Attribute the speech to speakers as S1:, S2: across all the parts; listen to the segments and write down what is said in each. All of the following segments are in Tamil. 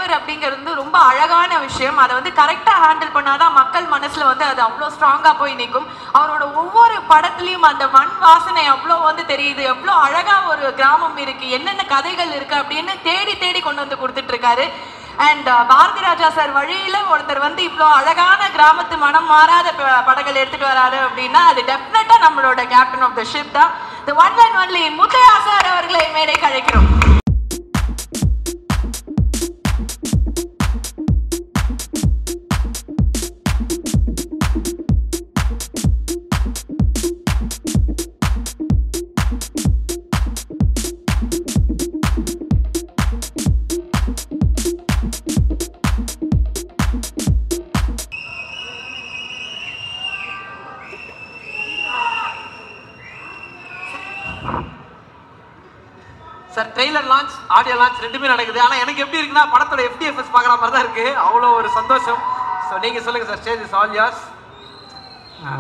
S1: தலைவர் அப்படிங்கிறது வந்து ரொம்ப அழகான விஷயம் அதை வந்து கரெக்டாக ஹேண்டில் பண்ணாதான் மக்கள் மனசுல வந்து அது அவ்வளோ ஸ்ட்ராங்காக போய் நிற்கும் அவரோட ஒவ்வொரு படத்துலையும் அந்த மண் வாசனை அவ்வளோ வந்து தெரியுது எவ்வளோ அழகா ஒரு கிராமம் இருக்கு என்னென்ன கதைகள் இருக்கு அப்படின்னு தேடி தேடி கொண்டு வந்து கொடுத்துட்டு இருக்காரு அண்ட் பாரதி ராஜா சார் வழியில ஒருத்தர் வந்து இவ்வளோ அழகான கிராமத்து மனம் மாறாத ப- படங்கள் எடுத்துட்டு வராரு அப்படின்னா அது டெஃபினட்டா நம்மளோட கேப்டன் ஆஃப் த ஷிப் தான் the one and only Muthiah sir அவர்களை மேடைக்கு அழைக்கிறோம்
S2: sir trailer launch audio launch ரெண்டுமே நடக்குது ஆனா எனக்கு எப்படி இருக்குன்னா படத்தோட எஃப்டிஎஃப்எஸ் பார்க்குற மாதிரி தான் இருக்கு அவ்வளோ ஒரு சந்தோஷம் ஸோ நீங்க சொல்லுங்க sir stage is all yours
S3: ஆ,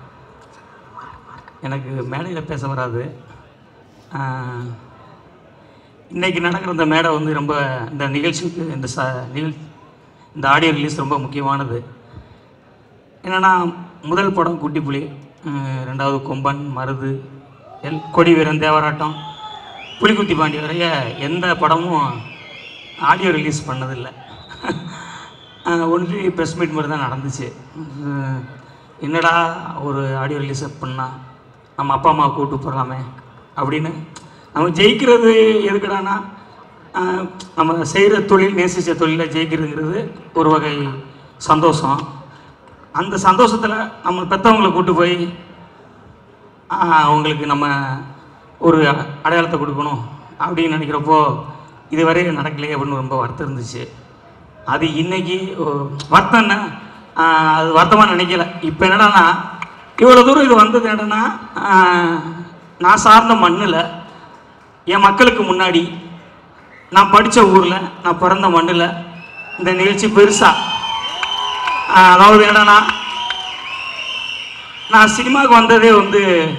S3: எனக்கு மேடையில் பேச வராது ஆ, இன்னைக்கு நடக்கிற இந்த மேடை வந்து ரொம்ப இந்த நிகழ்ச்சிக்கு இந்த ச நிகழ் இந்த ஆடியோ ரிலீஸ் ரொம்ப முக்கியமானது என்னென்னா முதல் படம் குட்டி புலி ம், ரெண்டாவது கொம்பன் மருது எல் கொடி வீரன் தேவராட்டம் புலிகுத்தி பாண்டி வரைய எந்த படமும் ஆடியோ ரிலீஸ் பண்ணதில்லை ஒன்லி ப்ரெஸ் மீட் மாதிரி தான் நடந்துச்சு உம், என்னடா ஒரு ஆடியோ ரிலீஸ் பண்ணா நம்ம அப்பா அம்மா கூப்பிட்டு போகலாமே அப்படின்னு நம்ம ஜெயிக்கிறது எதுக்குடானா ஆஹ், நம்ம செய்கிற தொழில் நேசித்த தொழிலை ஜெயிக்கிறதுங்கிறது ஒரு வகை சந்தோஷம் அந்த சந்தோஷத்தில் நம்ம பெற்றவங்களை கூட்டு போய் ஆஹ், அவங்களுக்கு நம்ம ஒரு அடையாளத்தை கொடுக்கணும் அப்படின்னு நினைக்கிறப்போ இதுவரை நடக்கலையே அப்படின்னு ரொம்ப வருத்தம் இருந்துச்சு அது இன்னைக்கு ஓ- வருத்தம் என்ன ஆஹ், அது வருத்தமாக நினைக்கல இப்போ என்னடான்னா இவ்வளோ தூரம் இது வந்தது என்னன்னா ஆஹ், நான் சார்ந்த மண்ணில் என் மக்களுக்கு முன்னாடி நான் படித்த ஊரில் நான் பிறந்த மண்ணில் இந்த நிகழ்ச்சி பெருசாக அதாவது என்னன்னா நான் சினிமாவுக்கு வந்ததே வந்து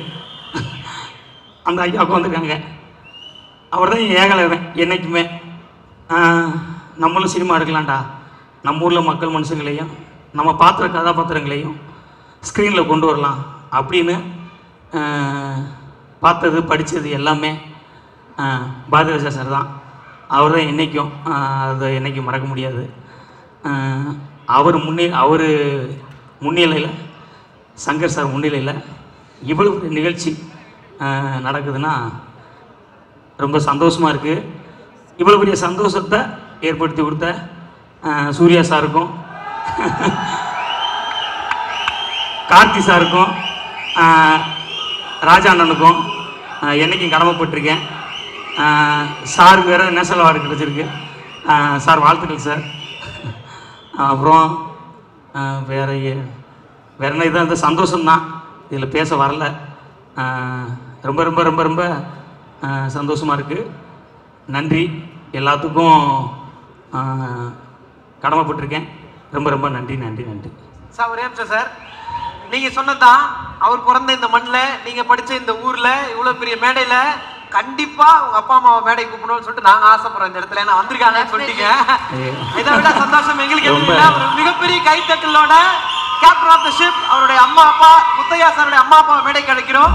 S3: அந்த ஐயாவுக்கு வந்திருக்காங்க அவர் தான் ஏகலைவன் என்றைக்குமே ஆஹ், நம்மளும் சினிமா எடுக்கலாம்டா நம்ம ஊரில் மக்கள் மனுஷங்களையும் நம்ம பார்க்குற கதாபாத்திரங்களையும் ஸ்க்ரீனில் கொண்டு வரலாம் அப்படின்னு ஆஹ், பார்த்தது படித்தது எல்லாமே ஆஹ், பாரதிராஜா சார் தான் அவர் தான் என்றைக்கும் அதை என்றைக்கும் மறக்க முடியாது ஆஹ், அவர் முன்னே அவர் முன்னிலையில் சங்கர் சார் முன்னிலையில் இவ்வளவு பெரிய நிகழ்ச்சி ஆஹ், நடக்குதுன்னா ரொம்ப சந்தோஷமாக இருக்குது இவ்வளோ பெரிய சந்தோஷத்தை ஏற்படுத்தி கொடுத்த ஆஹ், சூர்யா சாருக்கும் கார்த்தி சாருக்கும் ஆஹ், ராஜா அண்ணனுக்கும் ஆஹ், என்னைக்கும் கடமைப்பட்டிருக்கேன் ஆஹ், சார் வேறு நேஷனல் அவார்டு கிடச்சிருக்கு ஆஹ், சார் வாழ்த்துக்கள் சார் அப்புறம் ஆஹ், வேற எ- வேற என்ன இதான் இந்த சந்தோஷம்தான் இதில் பேச வரல ஆஹ், ரொம்ப ரொம்ப ரொம்ப ரொம்ப சந்தோஷமாக இருக்குது நன்றி எல்லாத்துக்கும் ஆஹ், கடமைப்பட்டிருக்கேன் ரொம்ப ரொம்ப நன்றி நன்றி நன்றி
S2: சார் ஒரே நிமிஷம் சார் நீங்க சொன்னதுதான் அவர் பிறந்த இந்த மண்ணில் நீங்க படிச்ச இந்த ஊர்ல இவ்வளவு பெரிய மேடையில கண்டிப்பா உங்க அப்பா அம்மாவை மேடை கூப்பிடணும்னு சொல்லிட்டு நாங்க ஆசைப்படுறோம் இந்த இடத்துல ஏன்னா வந்திருக்காங்கன்னு சொல்லிட்டீங்க
S3: ஐயோ.
S2: இதை விட சந்தோஷம் எங்களுக்கு எதுவும்
S3: ரொம்ப.
S2: இல்லை ஒரு மிகப்பெரிய கைத்தட்டலோட கேப்டன் ஆஃப் த ஷிப் அவருடைய அம்மா அப்பா முத்தையா சாருடைய அம்மா அப்பா மேடைக்கு அழைக்கிறோம்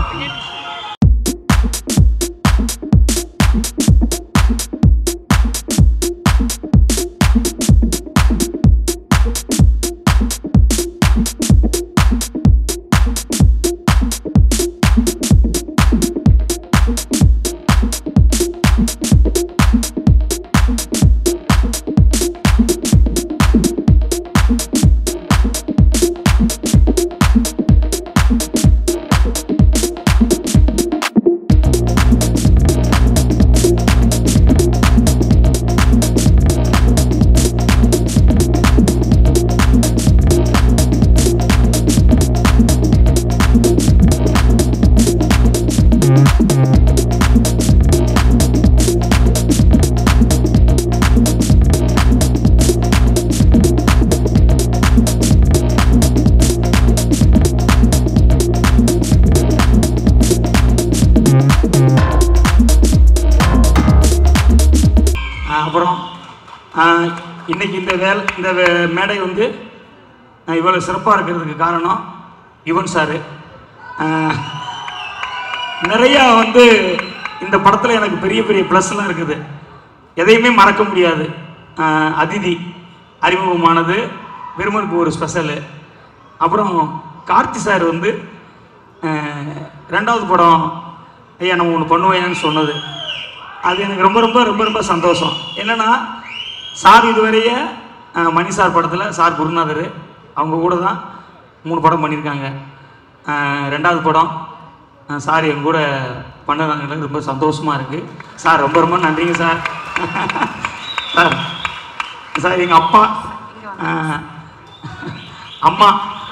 S3: ஆஹ் அப்புறம் ஆஹ் இன்னைக்கு இந்த வேலை இந்த வே- மேடை வந்து அஹ், இவ்வளவு சிறப்பாக இருக்கிறதுக்கு காரணம் யுவன் சாரு அஹ், நிறையா வந்து இந்த படத்தில் எனக்கு பெரிய பெரிய ப்ளஸ்லாம் இருக்குது எதையுமே மறக்க முடியாது அஹ், அதிதி அறிமுகமானது விருமனுக்கு ஒரு ஸ்பெஷலு அப்புறம் கார்த்தி சார் வந்து அஹ், ரெண்டாவது படம் ஐயா நம்ம ஒன்று பண்ணுவேன்னு சொன்னது அது எனக்கு ரொம்ப ரொம்ப ரொம்ப ரொம்ப சந்தோஷம் என்னென்னா சார் இதுவரையே அஹ், மணி சார் படத்தில் சார் குருநாதர் அவங்க கூட தான் மூணு படம் பண்ணியிருக்காங்க அஹ், ரெண்டாவது படம் அஹ், சார் எங்க கூட பண்ணதாங்க ரொம்ப சந்தோஷமாக இருக்குது சார் ரொம்ப ரொம்ப நன்றிங்க சார் சார் சார் எங்கள் அப்பா அஹ், அம்மா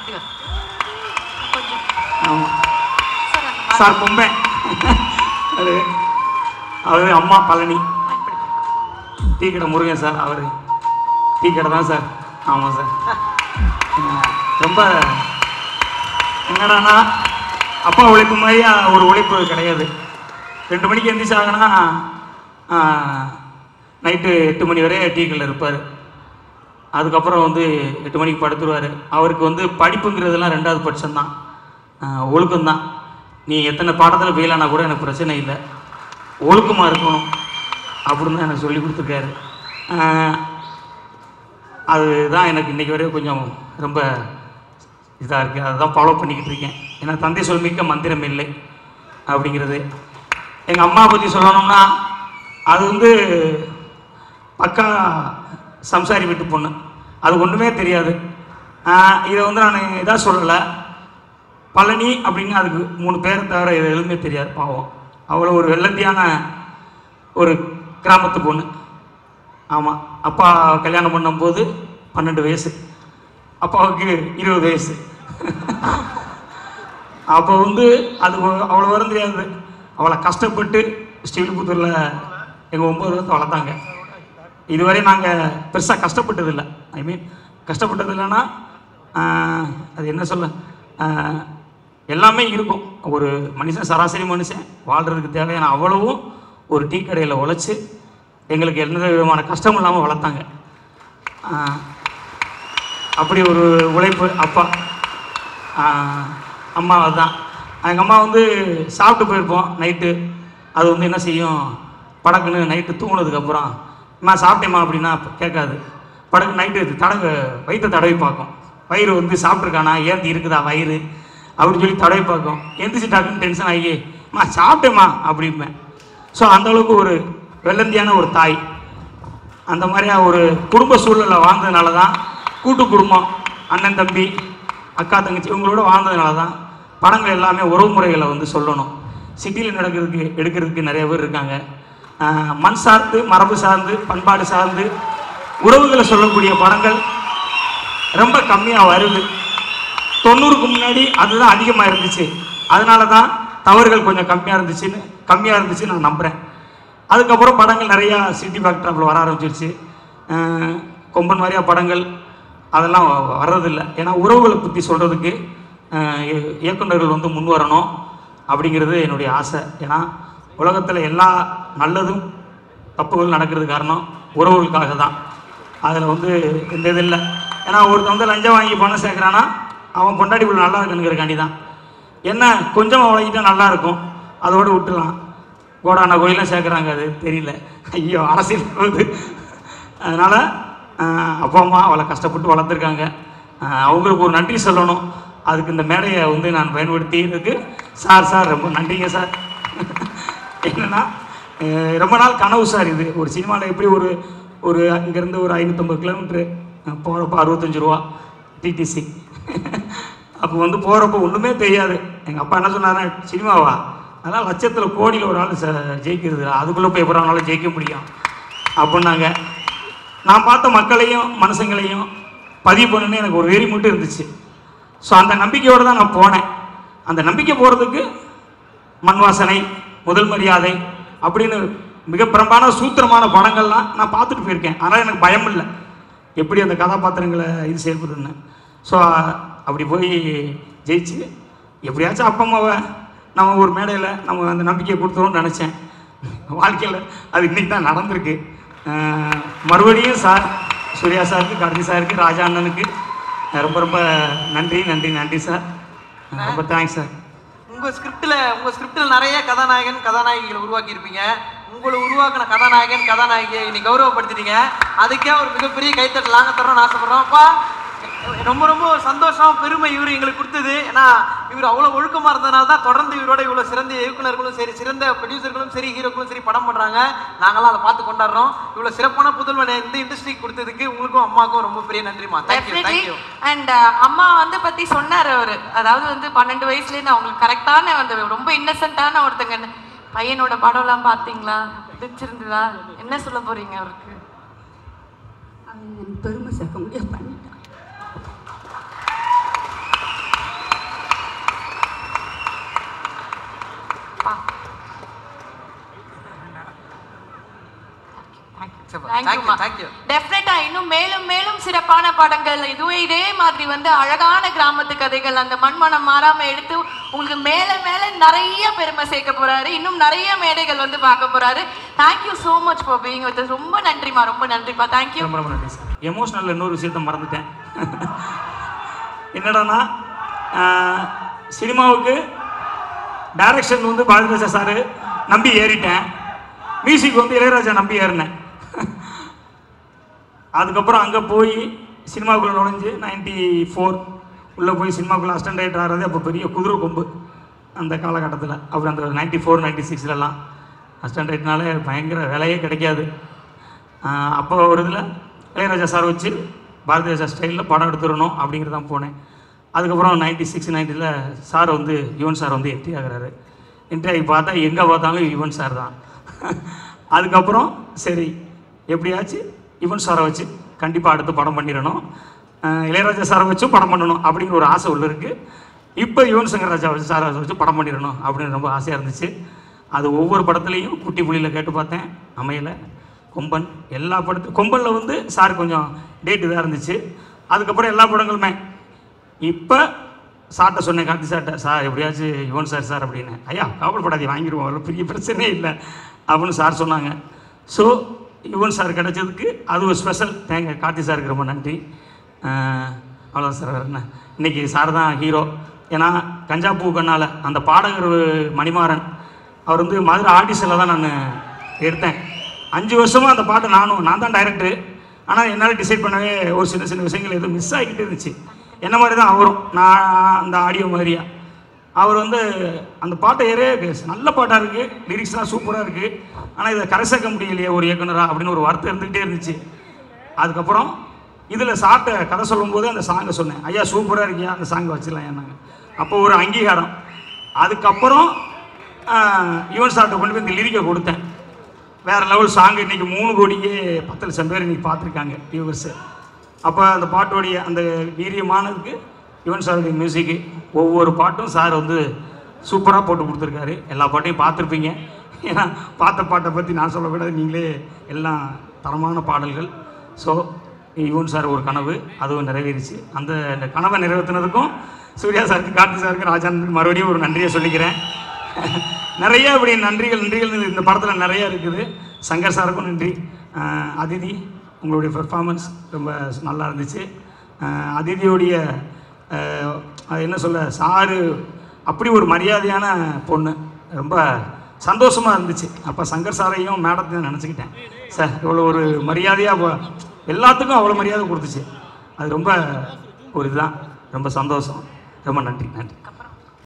S3: ஆமா. சார் பொம்பை அது அவர் அம்மா பழனி டீ கடை முருகன் சார் அவர் டீ கடை தான் சார் ஆமாம் சார் அஹ் ரொம்ப என்னடான்னா அப்பா உழைப்பு மாதிரி அஹ், ஒரு உழைப்பு கிடையாது ரெண்டு மணிக்கு எந்திரிச்சாங்கன்னா நைட்டு எட்டு மணி வரை டீ கடையில் இருப்பார் அதுக்கப்புறம் வந்து எட்டு மணிக்கு படுத்துருவார் அவருக்கு வந்து படிப்புங்கிறதெல்லாம் ரெண்டாவது பட்சம்தான் ஒழுக்கம்தான் நீ எத்தனை பாடத்தில் ஃபெயில் ஆனால் கூட எனக்கு பிரச்சனை இல்லை ஒழுக்கமாக இருக்கணும் அப்படின்னு தான் எனக்கு சொல்லி கொடுத்துருக்காரு ஆஹ் அதுதான் எனக்கு இன்றைக்கி வரையும் கொஞ்சம் ரொம்ப இதாக இருக்குது அதை தான் ஃபாலோ பண்ணிக்கிட்டு இருக்கேன் ஏன்னா தந்தை சொல்மிக்க மந்திரம் இல்லை அப்படிங்கிறது எங்கள் அம்மா பற்றி சொல்லணும்னா அது வந்து பக்கா சம்சாரி வீட்டு பொண்ணு அது ஒன்றுமே தெரியாது ஆஹ் இதை வந்து நான் இதாக சொல்லலை பழனி அப்படின்னு அதுக்கு மூணு பேர் தவிர இது எதுவுமே தெரியாது பாவம் அவ்வளோ ஒரு வெள்ளந்தியான ஒரு கிராமத்து பொண்ணு ஆமாம் அப்பா கல்யாணம் பண்ணும்போது பன்னெண்டு வயசு அப்பாவுக்கு இருபது வயசு அப்போ வந்து அது ஒ- அவ்வளோ வரும் தெரியாது அவளை கஷ்டப்பட்டு ஸ்ரீவில்புத்தூரில் எங்கள் ஒம்பது வருஷத்தை வளர்த்தாங்க இதுவரை நாங்கள் பெருசாக கஷ்டப்பட்டதில்லை ஐ மீன் கஷ்டப்பட்டது இல்லைன்னா ஆஹ், அது என்ன சொல்ல ஆஹ், எல்லாமே இருக்கும் ஒரு மனுஷன் சராசரி மனுஷன் வாழ்கிறதுக்கு தேவையான அவ்வளவும் ஒரு டீ கடையில் உழைச்சி எங்களுக்கு எந்த விதமான கஷ்டம் இல்லாமல் வளர்த்தாங்க ஆஹ், அப்படி ஒரு உழைப்பு அப்பா ஆஹ், அம்மா தான் எங்கள் அம்மா வந்து சாப்பிட்டு போயிருப்போம் நைட்டு அது வந்து என்ன செய்யும் படக்குன்னு நைட்டு தூங்கினதுக்கப்புறம் அம்மா சாப்பிட்டேம்மா அப்படின்னா கேட்காது படக்கு நைட்டு தடவை வயிற்றை தடவி பார்க்கும் வயிறு வந்து சாப்பிட்ருக்கானா ஏந்தி இருக்குதா வயிறு அப்படின்னு சொல்லி தடவி பார்க்கும் எந்திரிச்சு டக்குன்னு டென்ஷன் ஆகி அம்மா சாப்பிட்டேம்மா அப்படிம்பேன் ஸோ அந்தளவுக்கு ஒரு வெள்ளந்தியான ஒரு தாய் அந்த மாதிரியா ஒரு குடும்ப சூழலில் வாழ்ந்ததுனால தான் கூட்டு குடும்பம் அண்ணன் தம்பி அக்கா தங்கச்சி இவங்களோட வாழ்ந்ததுனால தான் படங்கள் எல்லாமே உறவு முறைகளை வந்து சொல்லணும் சிட்டியில் நடக்கிறதுக்கு எடுக்கிறதுக்கு நிறைய பேர் இருக்காங்க ஆஹ் மண் சார்ந்து மரபு சார்ந்து பண்பாடு சார்ந்து உறவுகளை சொல்லக்கூடிய படங்கள் ரொம்ப கம்மியாக வருது தொண்ணூறுக்கு முன்னாடி அதுதான் அதிகமாக இருந்துச்சு அதனால தான் தவறுகள் கொஞ்சம் கம்மியாக இருந்துச்சுன்னு கம்மியாக இருந்துச்சு நான் நம்புகிறேன் அதுக்கப்புறம் படங்கள் நிறையா சிட்டி ஃபேக்டரில் வர ஆரம்பிச்சிருச்சு அஹ் கொம்பன் மாதிரியா படங்கள் அதெல்லாம் வ- வர்றதில்லை ஏன்னா உறவுகளை பற்றி சொல்கிறதுக்கு இயக்குனர்கள் வந்து முன் வரணும் அப்படிங்கிறது என்னுடைய ஆசை ஏன்னா உலகத்தில் எல்லா நல்லதும் தப்புகள் நடக்கிறது காரணம் உறவுகளுக்காக தான் அதில் வந்து எந்த இது இல்லை ஏன்னா ஒருத்தன் வந்து லஞ்சம் வாங்கி பணம் சேர்க்குறான்னா அவன் பொண்டாட்டி உள்ள நல்லா இருக்குங்கிறக்காண்டி தான் என்ன கொஞ்சமாக வழங்கிட்டா நல்லா இருக்கும் அதோடு விட்டுலாம் கோடான கோயிலாம் சேர்க்குறாங்க அது தெரியல ஐயோ அரசியல் வந்து அதனால் அப்பா அம்மா அவளை கஷ்டப்பட்டு வளர்த்துருக்காங்க ஆஹ் அவங்களுக்கு ஒரு நன்றி சொல்லணும் அதுக்கு இந்த மேடையை வந்து நான் பயன்படுத்தியதுக்கு சார் சார் ரொம்ப நன்றிங்க சார் என்னன்னா அஹ் ரொம்ப நாள் கனவு சார் இது ஒரு சினிமாவில் எப்படி ஒரு ஒரு இங்கேருந்து ஒரு ஐநூற்றம்பது கிலோமீட்ரு போகிறப்ப அறுபத்தஞ்சு ரூபா டிடிசி அப்போ வந்து போகிறப்ப ஒன்றுமே தெரியாது எங்கள் அப்பா என்ன சொன்னாரு சினிமாவா அதெல்லாம் லட்சத்தில் கோடியில் ஒரு ஆள் ச ஜெயிக்கிறது அதுக்குள்ளே போய் எப்படானாலும் ஜெயிக்க முடியும் அப்படின்னாங்க நான் பார்த்த மக்களையும் மனுஷங்களையும் பதிவு பண்ணணுன்னு எனக்கு ஒரு வெறி மட்டும் இருந்துச்சு ஸோ அந்த நம்பிக்கையோடு தான் நான் போனேன் அந்த நம்பிக்கை போகிறதுக்கு மண் வாசனை முதல் மரியாதை அப்படின்னு மிக பிரம்பான சூத்திரமான படங்கள்லாம் நான் பார்த்துட்டு போயிருக்கேன் அதனால் எனக்கு பயம் இல்லை எப்படி அந்த கதாபாத்திரங்களை இது செயல்படுன்னு ஸோ அப்படி போய் ஜெயிச்சு எப்படியாச்சும் அப்பா அம்மாவை நம்ம ஒரு மேடையில் நம்ம அந்த நம்பிக்கையை கொடுத்துருவோம்னு நினச்சேன் வாழ்க்கையில் அது இன்னைக்கு தான் நடந்திருக்கு அஹ் மறுபடியும் சார் சூர்யா சாருக்கு கார்த்தி சாருக்கு ராஜா அண்ணனுக்கு ரொம்ப ரொம்ப நன்றி நன்றி நன்றி சார் ரொம்ப தேங்க்ஸ் சார்
S2: உங்க ஸ்கிரிப்ட்ல உங்க ஸ்கிரிப்ட்ல நிறைய கதாநாயகன் கதாநாயகிகளை உருவாக்கி இருப்பீங்க உங்களை உருவாக்கின கதாநாயகன் கதாநாயகியை இன்னைக்கு கௌரவப்படுத்திட்டீங்க அதுக்கே ஒரு மிகப்பெரிய கைத்தட்டல் நாங்க தரோம்னு ஆசைப்படுறோம் அப்பா ரொம்ப ரொம்ப சந்தோஷம் பெருமை இவர் எங்களுக்கு கொடுத்தது ஏன்னா இவர் அவ்வளோ ஒழுக்கமா இருந்ததுனால தான் தொடர்ந்து இவரோட இவ்வளோ சிறந்த இயக்குனர்களும் சரி சிறந்த ப்ரொடியூசர்களும் சரி ஹீரோக்களும் சரி படம் பண்றாங்க நாங்களாம் அதை பார்த்து கொண்டாடுறோம் இவ்வளோ சிறப்பான புதல்வனை இந்த இண்டஸ்ட்ரிக்கு கொடுத்ததுக்கு உங்களுக்கும் அம்மாவுக்கும் ரொம்ப பெரிய நன்றிமா தேங்க்யூ
S1: டெஃபினெட்லி
S2: தேங்க்யூ
S1: அண்ட் அம்மா வந்து பத்தி சொன்னாரு அவரு அதாவது வந்து பன்னெண்டு வயசுல இருந்து அவங்களுக்கு கரெக்டான அந்த ரொம்ப இன்னசென்ட்டான ஒருத்தங்க பையனோட படம்லாம் பார்த்தீங்களா பிடிச்சிருந்ததா என்ன சொல்ல போறீங்க அவருக்கு
S4: அவன் எனக்கு பெருமை சேர்க்க முடியாது பண்ணிட்டான்
S2: தேங்க்யூ தேங்க்யூ
S1: டெஃபினட்டா இன்னும் மேலும் மேலும் சிறப்பான படங்கள் இதுவே இதே மாதிரி வந்து அழகான கிராமத்து கதைகள் அந்த மண்மனம் மாறாம எடுத்து உங்களுக்கு மேல மேல நிறைய பெருமை சேர்க்க போறாரு இன்னும் நிறைய மேடைகள் வந்து பார்க்க போறாரு thank you so much for being with ரொம்ப நன்றிமா ரொம்ப நன்றிப்பா தேங்க்யூ
S3: ரொம்ப ரொம்ப நன்றி சார் எமோஷ்னலில் இன்னொரு விஷயத்த மறந்துட்டேன் என்னடான்னா ஆஹ், சினிமாவுக்கு டைரக்ஷன் வந்து பாரதிராஜா சார் நம்பி ஏறிட்டேன் மியூசிக் வந்து இளையராஜா நம்பி ஏறினேன் அதுக்கப்புறம் அங்கே போய் சினிமாவுக்குள்ளே நுழைஞ்சு நைன்டி ஃபோர் உள்ளே போய் சினிமாக்குள்ளே அஸ்டன்ட் ரைட்டர் ஆகிறது அப்போ பெரிய குதிரை கொம்பு அந்த காலகட்டத்தில் அப்புறம் அந்த நைன்டி ஃபோர் நைன்டி சிக்ஸ்லலாம் அஸ்டன்ட் ரைட்னாலே பயங்கர வேலையே கிடைக்காது ஆஹ் அப்போ ஒரு இதில் இளையராஜா சார் வச்சு பாரதிய ராஜா ஸ்டைலில் படம் எடுத்துடணும் அப்படிங்கிறது தான் போனேன் அதுக்கப்புறம் நைன்டி சிக்ஸ் நைன்ட்டியில் சார் வந்து யுவன் சார் வந்து என்ட்ரி ஆகுறாரு என்ட்ரி ஆகி பார்த்தா எங்கே பார்த்தாலும் யுவன் சார் தான் அதுக்கப்புறம் சரி எப்படியாச்சும் யுவன் சாரை வச்சு கண்டிப்பாக அடுத்து படம் பண்ணிடணும் ஆஹ் இளையராஜா சாரை வச்சும் படம் பண்ணணும் அப்படிங்கிற ஒரு ஆசை உள்ள இருக்குது இப்போ யுவன் சங்கர் ராஜா வச்சு சாரை வச்சு படம் பண்ணிடணும் அப்படின்னு ரொம்ப ஆசையாக இருந்துச்சு அது ஒவ்வொரு படத்துலையும் குட்டி புள்ளியில் கேட்டு பார்த்தேன் அமையலை கொம்பன் எல்லா படத்து கொம்பனில் வந்து சார் கொஞ்சம் டேட் இதாக இருந்துச்சு அதுக்கப்புறம் எல்லா படங்களுமே இப்போ சார்ட்ட சொன்னேன் கார்த்தி சார்ட்ட சார் எப்படியாச்சும் யுவன் சார் சார் அப்படின்னு ஐயா கவலைப்படாதீங்க வாங்கிடுவோம் அவ்வளோ பெரிய பிரச்சனையே இல்லை அப்படின்னு சார் சொன்னாங்க ஸோ யுவன் சார் கிடைச்சதுக்கு அது ஒரு ஸ்பெஷல் தேங்க கார்த்தி சாருக்கு ரொம்ப நன்றி அவ்வளோ சார் வேறு என்ன இன்னைக்கு சார் தான் ஹீரோ ஏன்னா கஞ்சா பூ கண்ணால் அந்த பாடகர் மணிமாறன் அவர் வந்து மதுரை ஆடிஷனில் தான் நான் எடுத்தேன் அஞ்சு வருஷமாக அந்த பாட்டை நானும் நான் தான் டைரக்டரு ஆனால் என்னால் டிசைட் பண்ணவே ஒரு சின்ன சின்ன விஷயங்கள் எதுவும் மிஸ் ஆகிக்கிட்டே இருந்துச்சு என்ன மாதிரி தான் அவரும் நான் அந்த ஆடியோ மாதிரியா அவர் வந்து அந்த பாட்டை ஏறே நல்ல பாட்டாக இருக்குது லிரிக்ஸ்லாம் சூப்பராக இருக்குது ஆனால் இதை கரை சேர்க்க முடியலையே ஒரு இயக்குனரா அப்படின்னு ஒரு வார்த்தை இருந்துக்கிட்டே இருந்துச்சு அதுக்கப்புறம் இதில் சாப்பிட்ட கதை சொல்லும்போது அந்த சாங்கை சொன்னேன் ஐயா சூப்பராக இருக்கியா அந்த சாங்கை வச்சிடலாம் என்னங்க அப்போ ஒரு அங்கீகாரம் அதுக்கப்புறம் ஆஹ், யுவன் சார்ட்ட கொண்டு போய் இந்த லிரிக்கை கொடுத்தேன் வேற லெவல் சாங் இன்னைக்கு மூணு கோடியே பத்து லட்சம் பேர் இன்னைக்கு பார்த்துருக்காங்க வியூவர்ஸு அப்போ அந்த பாட்டோடைய அந்த வீரியமானதுக்கு யுவன் சாருடைய மியூசிக்கு ஒவ்வொரு பாட்டும் சார் வந்து சூப்பராக போட்டு கொடுத்துருக்காரு எல்லா பாட்டையும் பார்த்துருப்பீங்க ஏன்னா பார்த்த பாட்டை பற்றி நான் சொல்லக்கூடாது நீங்களே எல்லாம் தரமான பாடல்கள் ஸோ யுவன் சார் ஒரு கனவு அதுவும் நிறைவேறிச்சு அந்த அந்த கனவை நிறைவேற்றினதுக்கும் சூர்யா சாருக்கு கார்த்தி சாருக்கு ராஜானுக்கு மறுபடியும் ஒரு நன்றியை சொல்லிக்கிறேன் நிறைய இப்படி நன்றிகள் நன்றிகள் இந்த படத்தில் நிறைய இருக்குது சங்கர் சாருக்கும் நன்றி அஹ் அதிதி உங்களுடைய பெர்ஃபார்மன்ஸ் ரொம்ப நல்லா இருந்துச்சு அஹ் அதிதியோடைய அஹ், அது என்ன சொல்ல சாரு அப்படி ஒரு மரியாதையான பொண்ணு ரொம்ப சந்தோஷமாக இருந்துச்சு அப்போ சங்கர் சாரையும் மேடத்தையும் நினச்சிக்கிட்டேன் சார் இவ்வளோ ஒரு மரியாதையாக எல்லாத்துக்கும் அவ்வளோ மரியாதை கொடுத்துச்சு அது ரொம்ப ஒரு இதுதான் ரொம்ப சந்தோஷம் ரொம்ப நன்றி நன்றி